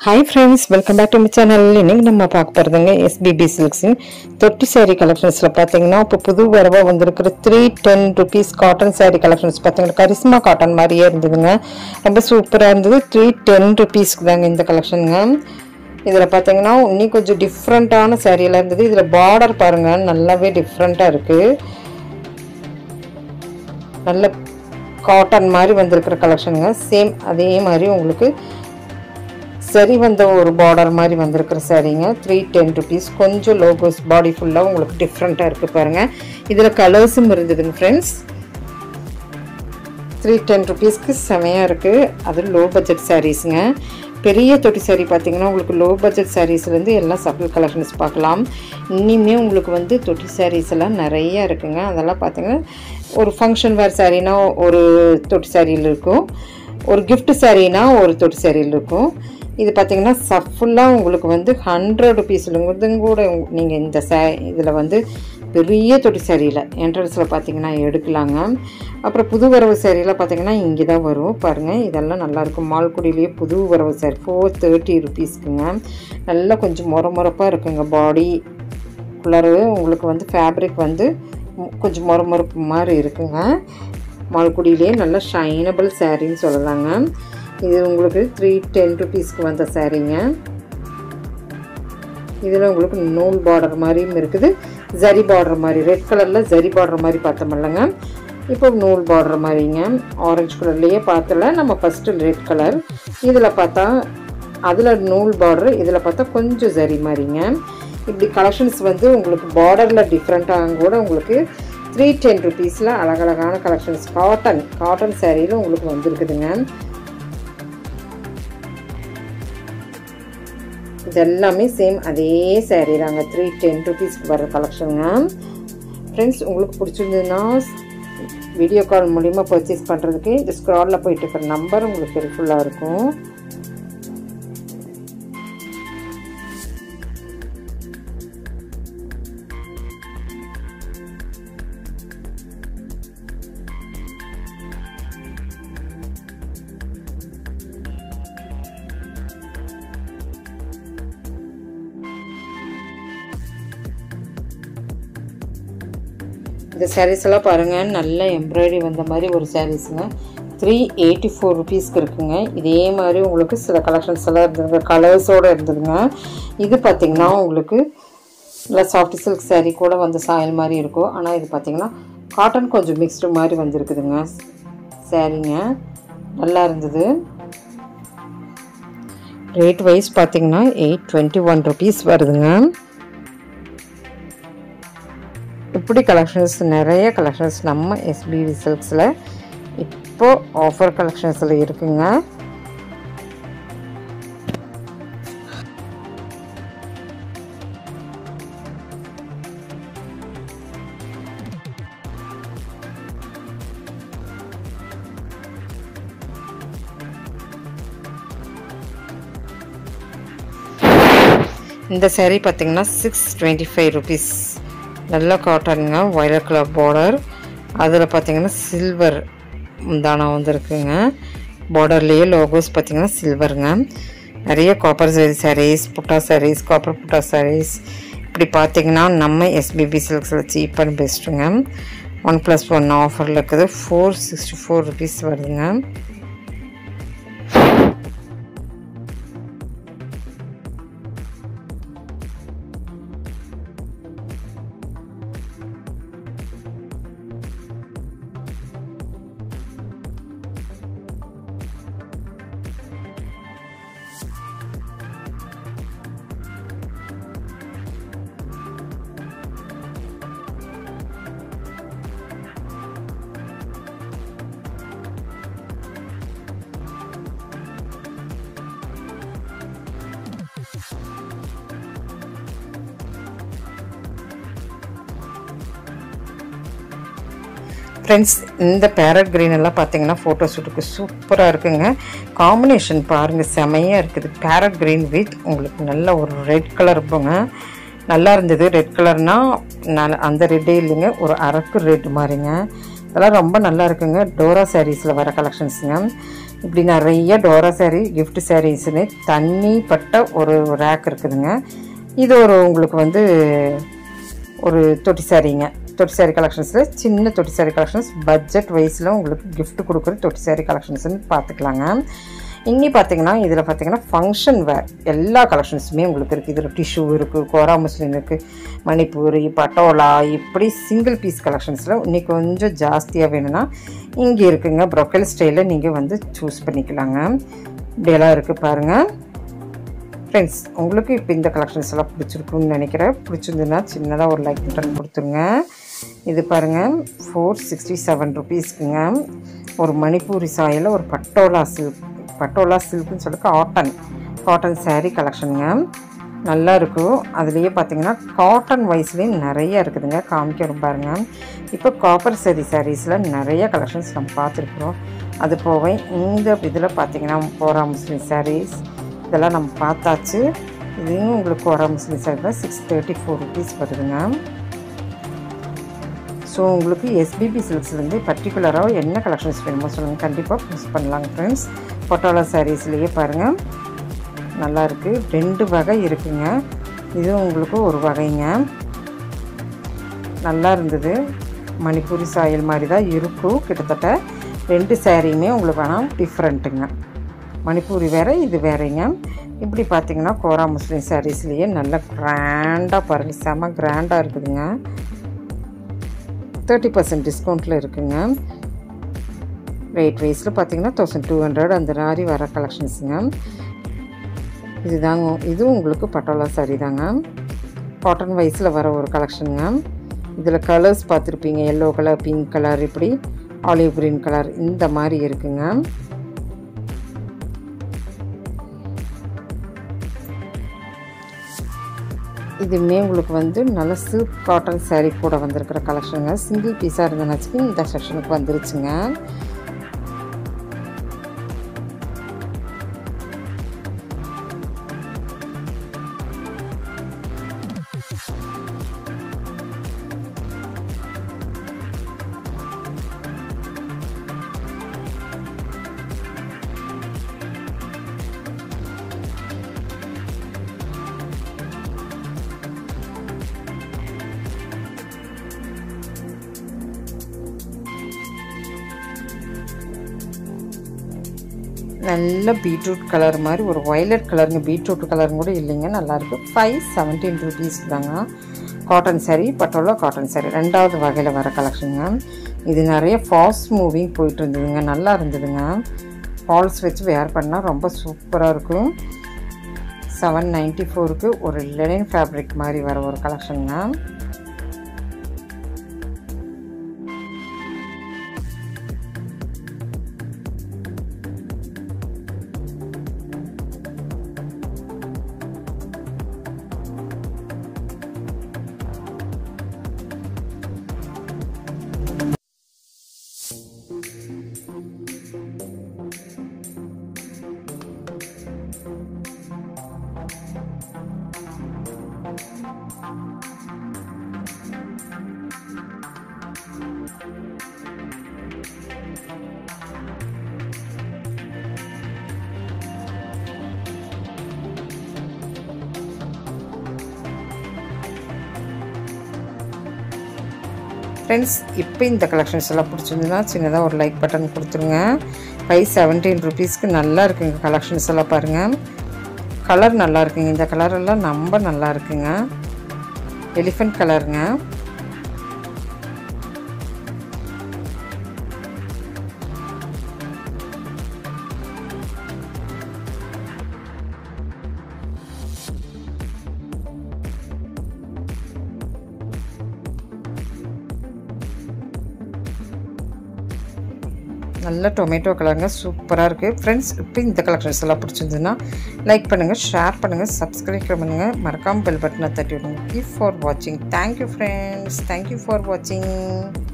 hi friends welcome back to my channel இன்னைக்கு நம்ம பார்க்க போகிறதுங்க எஸ்பிபி சில்க்ஸின் தொட்டி saree கலெக்ஷன்ஸில் பார்த்தீங்கன்னா இப்போ புது வரவாக வந்திருக்கிற three ten rupees cotton saree collections பார்த்தீங்கன்னா கரிஸ்மா காட்டன் மாதிரியே இருந்ததுங்க ரொம்ப சூப்பராக இருந்தது த்ரீ டென் ருபீஸ்க்கு தாங்க இந்த கலெக்ஷனுங்க இதில் பார்த்தீங்கன்னா இன்னும் கொஞ்சம் டிஃப்ரெண்ட்டான சாரியெல்லாம் இருந்தது இதில் பார்டர் பாருங்கள் நல்லாவே டிஃப்ரெண்ட்டாக இருக்குது நல்ல காட்டன் மாதிரி வந்திருக்கிற கலெக்ஷனுங்க சேம் அதே மாதிரி உங்களுக்கு சரி வந்த ஒரு பார்டர் மாதிரி வந்திருக்கிற சாரீங்க த்ரீ டென் ருபீஸ் கொஞ்சம் லோகோஸ் பாடி ஃபுல்லாக உங்களுக்கு டிஃப்ரெண்ட்டாக இருக்குது பாருங்கள் இதில் கலர்ஸும் இருந்ததுங்க ஃப்ரெண்ட்ஸ் த்ரீ டென் ருபீஸ்க்கு செமையாக இருக்குது அது லோ பட்ஜெட் சாரீஸுங்க பெரிய தொட்டி சாரீ பார்த்தீங்கன்னா உங்களுக்கு லோ பட்ஜெட் சாரீஸ்லேருந்து எல்லாம் சப்பிள் கலெக்ஷன்ஸ் பார்க்கலாம் இனிமே உங்களுக்கு வந்து தொட்டி சாரீஸ் எல்லாம் நிறைய இருக்குங்க அதெல்லாம் பார்த்தீங்கன்னா ஒரு ஃபங்க்ஷன் வேர் சாரீனா ஒரு தொட்டி சாரியில் இருக்கும் ஒரு கிஃப்ட் சாரீனா ஒரு தொட்டி சாரியில் இருக்கும் இது பார்த்தீங்கன்னா சஃபுல்லாக உங்களுக்கு வந்து ஹண்ட்ரட் ருபீஸ்லங்கிறதும் கூட நீங்கள் இந்த சே இதில் வந்து பெரிய தொட்டி சாரியில் என்ட்ரன்ஸில் பார்த்தீங்கன்னா எடுக்கலாங்க அப்புறம் புது வரவு சாரியில் பார்த்தீங்கன்னா இங்கே தான் வரும் பாருங்கள் இதெல்லாம் நல்லாயிருக்கும் மால்குடியிலேயே புது வரவு சாரி ஃபோர் தேர்ட்டி ருபீஸ்க்குங்க நல்லா கொஞ்சம் முற முறப்பாக இருக்குங்க பாடி குள்ளரு உங்களுக்கு வந்து ஃபேப்ரிக் வந்து கொஞ்சம் முற முறப்பு மாதிரி இருக்குங்க மால்குடியிலேயே நல்ல ஷைனபிள் சாரின்னு சொல்லலாங்க இது உங்களுக்கு த்ரீ டென் ருபீஸ்க்கு வந்த சாரீங்க இதில் உங்களுக்கு நூல் பார்டர் மாதிரியும் இருக்குது ஜரி பார்டர் மாதிரி ரெட் கலரில் ஜரி பார்டர் மாதிரி பார்த்தோமில்லங்க இப்போ நூல் பார்டர் மாதிரிங்க ஆரஞ்சு கலர்லேயே பார்த்தல நம்ம ஃபஸ்ட்டு ரெட் கலர் இதில் பார்த்தா அதில் நூல் பார்டர் இதில் பார்த்தா கொஞ்சம் ஜரி மாதிரிங்க இப்படி கலெக்ஷன்ஸ் வந்து உங்களுக்கு பார்டரில் டிஃப்ரெண்ட்டாக கூட உங்களுக்கு த்ரீ டென் ருபீஸில் அழகழகான கலெக்ஷன்ஸ் காட்டன் காட்டன் சேரீயில் உங்களுக்கு வந்திருக்குதுங்க இது எல்லாமே சேம் அதே சேரீ தாங்க த்ரீ டென் ருபீஸ்க்கு வர கலெக்ஷனுங்க ஃப்ரெண்ட்ஸ் உங்களுக்கு பிடிச்சிருந்ததுன்னா வீடியோ கால் மூலிமா பர்ச்சேஸ் பண்ணுறதுக்கு இந்த ஸ்க்ராலில் போயிட்டு இருக்கிற நம்பர் உங்களுக்கு ஹெல்ப்ஃபுல்லாக இருக்கும் இந்த சாரீஸ் எல்லாம் பாருங்கள் நல்ல எம்ப்ராய்டரி வந்த மாதிரி ஒரு சாரீஸுங்க த்ரீ எயிட்டி ஃபோர் ருபீஸ்க்கு இருக்குங்க இதே மாதிரி உங்களுக்கு சில கலெக்ஷன்ஸ் எல்லாம் இருந்ததுங்க கலர்ஸோடு இருந்ததுங்க இது பார்த்திங்கன்னா உங்களுக்கு நல்லா சாஃப்ட் சில்க் சாரீ கூட வந்து சாயல் மாதிரி இருக்கும் ஆனால் இது பார்த்திங்கன்னா காட்டன் கொஞ்சம் மிக்ஸ்டு மாதிரி வந்திருக்குதுங்க சாரீங்க நல்லா இருந்தது ரேட் வைஸ் பார்த்திங்கன்னா எயிட் டுவெண்ட்டி ஒன் ருபீஸ் வருதுங்க இப்படி கலெக்ஷன்ஸ் நிறைய கலெக்ஷன்ஸ் நம்ம எஸ்பிவி சில்க்ஸில் இப்போ ஆஃபர் கலெக்ஷன்ஸில் இருக்குங்க இந்த சேரீ பார்த்திங்கன்னா சிக்ஸ் டுவெண்ட்டி ஃபைவ் ருபீஸ் நல்ல காட்டனுங்க வயலட் கலர் பார்டர் அதில் பார்த்தீங்கன்னா சில்வர் தானம் வந்துருக்குங்க பார்டர்லேயே லோகோஸ் பார்த்தீங்கன்னா சில்வருங்க நிறைய காப்பர் சரி சாரீஸ் புட்டா சாரீஸ் காப்பர் புட்டா சாரீஸ் இப்படி பார்த்தீங்கன்னா நம்ம எஸ்பிபி சில்க்ஸில் சீப் அண்ட் பெஸ்ட்டுங்க ஒன் ப்ளஸ் ஒன் ஆஃபரில் இருக்குது ஃபோர் சிக்ஸ்டி ஃபோர் ருபீஸ் வருதுங்க ஃப்ரெண்ட்ஸ் இந்த பேரட் க்ரீன் எல்லாம் பார்த்தீங்கன்னா ஃபோட்டோ ஷூட்டுக்கு சூப்பராக இருக்குங்க காம்பினேஷன் பாருங்கள் செமையாக இருக்குது பேரட் க்ரீன் வித் உங்களுக்கு நல்ல ஒரு ரெட் கலர் இருப்போங்க நல்லா இருந்தது ரெட் கலர்னால் நல்ல அந்த ரெட்டே இல்லைங்க ஒரு அரக்கு ரெட் மாதிரிங்க இதெல்லாம் ரொம்ப நல்லா இருக்குங்க டோரா சாரீஸில் வர கலெக்ஷன்ஸுங்க இப்படி நிறைய டோரா saree gift சாரீஸ்னு தண்ணிப்பட்ட ஒரு ரேக் இருக்குதுங்க இது ஒரு உங்களுக்கு வந்து ஒரு தொட்டி சாரீங்க தொட்டி சாரீ கலெக்ஷன்ஸில் சின்ன தொட்டி சாரீ கலெக்ஷன்ஸ் பட்ஜெட் வைஸில் உங்களுக்கு gift கொடுக்குற தொட்டி சாரீ கலெக்ஷன்ஸ்னு பார்த்துக்கலாங்க இன்னி பார்த்தீங்கன்னா இதில் பார்த்தீங்கன்னா ஃபங்க்ஷன் வேர் எல்லா கலெக்ஷன்ஸுமே உங்களுக்கு இருக்குது இதில் டிஷ்யூ இருக்குது கோரா முஸ்லிம் இருக்குது மணிப்பூரி பட்டோலா இப்படி சிங்கிள் பீஸ் கலெக்ஷன்ஸில் இன்னைக்கு கொஞ்சம் ஜாஸ்தியாக வேணும்னா இங்கே இருக்குங்க ப்ரொக்கல் ஸ்டைலில் நீங்கள் வந்து சூஸ் பண்ணிக்கலாங்க இப்படியெல்லாம் இருக்குது பாருங்கள் ஃப்ரெண்ட்ஸ் உங்களுக்கு இப்போ இந்த கலெக்ஷன்ஸ் எல்லாம் பிடிச்சிருக்குன்னு நினைக்கிறேன் பிடிச்சிருந்துன்னா சின்னதாக ஒரு லைக் பட்டன் கொடுத்துருங்க இது பாருங்கள் ஃபோர் சிக்ஸ்டி செவன் ருபீஸ்க்குங்க ஒரு மணிப்பூரி சாயில் ஒரு பட்டோலா சில்க் பட்டோலா சில்க்னு சொல்லி காட்டன் காட்டன் saree கலெக்ஷனுங்க நல்லா இருக்கும் அதுலேயே பார்த்தீங்கன்னா காட்டன் வைஸ்லேயும் நிறைய இருக்குதுங்க காமிக்கிறோம் பாருங்க இப்போ காப்பர் சரி சாரீஸில் நிறைய கலெக்ஷன்ஸ் நம்ம பார்த்துருக்குறோம் அது போக இந்த இதில் பார்த்தீங்கன்னா போரா முஸ்லீம் சாரீஸ் இதெல்லாம் நம்ம பார்த்தாச்சு இதையும் உங்களுக்கு போரா முஸ்லீம் சாரீ தான் சிக்ஸ் தேர்ட்டி ஃபோர் ருபீஸ் வருதுங்க ஸோ உங்களுக்கு எஸ்பிபி சில்க்ஸ்லேருந்து பர்டிகுலராக என்ன கலெக்ஷன்ஸ் வேணுமோ சொல்லுங்கள் கண்டிப்பாக யூஸ் பண்ணலாங்க ஃப்ரெண்ட்ஸ் பொட்டோலா சாரீஸ்லேயே பாருங்கள் நல்லா இருக்குது ரெண்டு வகை இருக்குங்க இதுவும் உங்களுக்கு ஒரு வகைங்க நல்லா இருந்தது மணிப்பூரி சாயல் மாதிரி தான் இருக்கும் கிட்டத்தட்ட ரெண்டு சாரியுமே உங்களுக்கு வேணால் டிஃப்ரெண்ட்டுங்க மணிப்பூரி வேறு இது வேறேங்க இப்படி பார்த்தீங்கன்னா கோரா முஸ்லீம் சாரீஸ்லேயே நல்லா கிராண்டாக பாருங்கள் செம கிராண்டாக இருக்குதுங்க தேர்ட்டி பர்சன்ட் டிஸ்கவுண்ட்டில் இருக்குங்க ரேட் வைஸில் பார்த்தீங்கன்னா தௌசண்ட் டூ ஹண்ட்ரட் அந்த மாதிரி வர கலெக்ஷன்ஸுங்க இதுதாங்க இதுவும் உங்களுக்கு பட்டோலா சாரி தாங்க காட்டன் வைஸில் வர ஒரு கலெக்ஷனுங்க இதில் கலர்ஸ் பார்த்துருப்பீங்க எல்லோ கலர் பிங்க் கலர் இப்படி ஆலிவ் க்ரீன் கலர் இந்த மாதிரி இருக்குங்க இதுவுமே உங்களுக்கு வந்து நல்ல சில்க் காட்டன் saree கூட வந்திருக்கிற கலெக்ஷனுங்க சிங்கிள் பீஸாக இருந்தனாச்சுக்கு இந்த செக்ஷனுக்கு வந்துருச்சுங்க நல்ல பீட்ரூட் கலர் மாதிரி ஒரு வயலட் கலருங்க பீட்ரூட் கலரும் கூட இல்லைங்க நல்லாயிருக்கு ஃபைவ் செவன்டீன் ருபீஸ் தாங்க cotton saree patola cotton saree ரெண்டாவது வகையில் வர கலெக்ஷனுங்க இது நிறைய ஃபாஸ்ட் மூவிங் போயிட்டு இருந்ததுங்க நல்லா இருந்ததுங்க ஃபால்ஸ் வச்சு வேர் பண்ணால் ரொம்ப சூப்பராக இருக்கும் செவன் நைன்ட்டி ஃபோருக்கு ஒரு லெனின் ஃபேப்ரிக் மாதிரி வர ஒரு கலெக்ஷனுங்க ஃப்ரெண்ட்ஸ் இப்போ இந்த கலெக்ஷன்ஸ் எல்லாம் பிடிச்சிருந்துன்னா சின்னதாக ஒரு லைக் பட்டன் கொடுத்துருங்க ஃபைவ் செவன்டீன் ருபீஸ்க்கு நல்லா இருக்குங்க கலெக்ஷன்ஸ் எல்லாம் பாருங்கள் கலர் நல்லா இருக்குங்க இந்த கலர் எல்லாம் ரொம்ப நல்லா இருக்குங்க எலிஃபெண்ட் கலருங்க நல்ல டொமேட்டோ கலருங்க சூப்பராக இருக்குது ஃப்ரெண்ட்ஸ் இப்போ இந்த கலெக்ஷன்ஸ் எல்லாம் பிடிச்சிருந்துன்னா லைக் பண்ணுங்கள் ஷேர் பண்ணுங்கள் சப்ஸ்கிரைப் பண்ணுங்கள் மறக்காமல் பெல் பட்டனை தட்டி விடுங்க கீப் ஃபார் வாட்சிங் தேங்க்யூ ஃப்ரெண்ட்ஸ் தேங்க்யூ ஃபார் வாட்சிங்